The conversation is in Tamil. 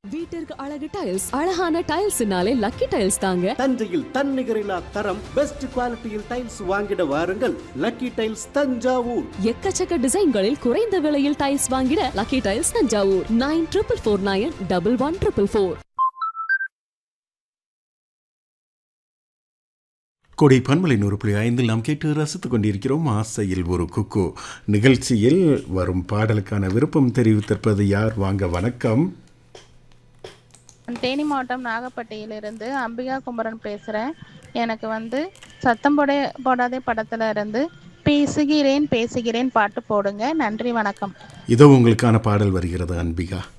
வீட்டிற்கு அழகு டைல்ஸ் அழகான டைல்ஸ்னாலே லக்கி டைல்ஸ் தாங்க தஞ்சையில் தன்னிகரில்லா தரம் பெஸ்ட் குவாலிட்டியில் டைல்ஸ் வாங்கிட வாருங்கள் லக்கி டைல்ஸ் தஞ்சாவூர் எக்கச்சக்க டிசைன்களில் குறைந்த விலையில் டைல்ஸ் வாங்கிட lucky tiles Thanjavur nine triple four nine double one triple four Kodai பண்பலை நூறு புள்ளி ஐந்தில் நாம் கேட்டு ரசித்துக் கொண்டிருக்கிறோம் ஆசையில் ஒரு குக்கு நிகழ்ச்சியில் வரும் பாடலுக்கான விருப்பம் தெரிவித்திருப்பது யார் வாங்க வணக்கம் தேனி மாவட்டம் நாகப்பட்டியிலிருந்து அம்பிகா குமரன் பேசுகிறேன் எனக்கு வந்து சத்தம் போட போடாதே படத்துல இருந்து பேசுகிறேன் பேசுகிறேன் பாட்டு போடுங்க நன்றி வணக்கம் இதோ உங்களுக்கான பாடல் வருகிறது அன்பிகா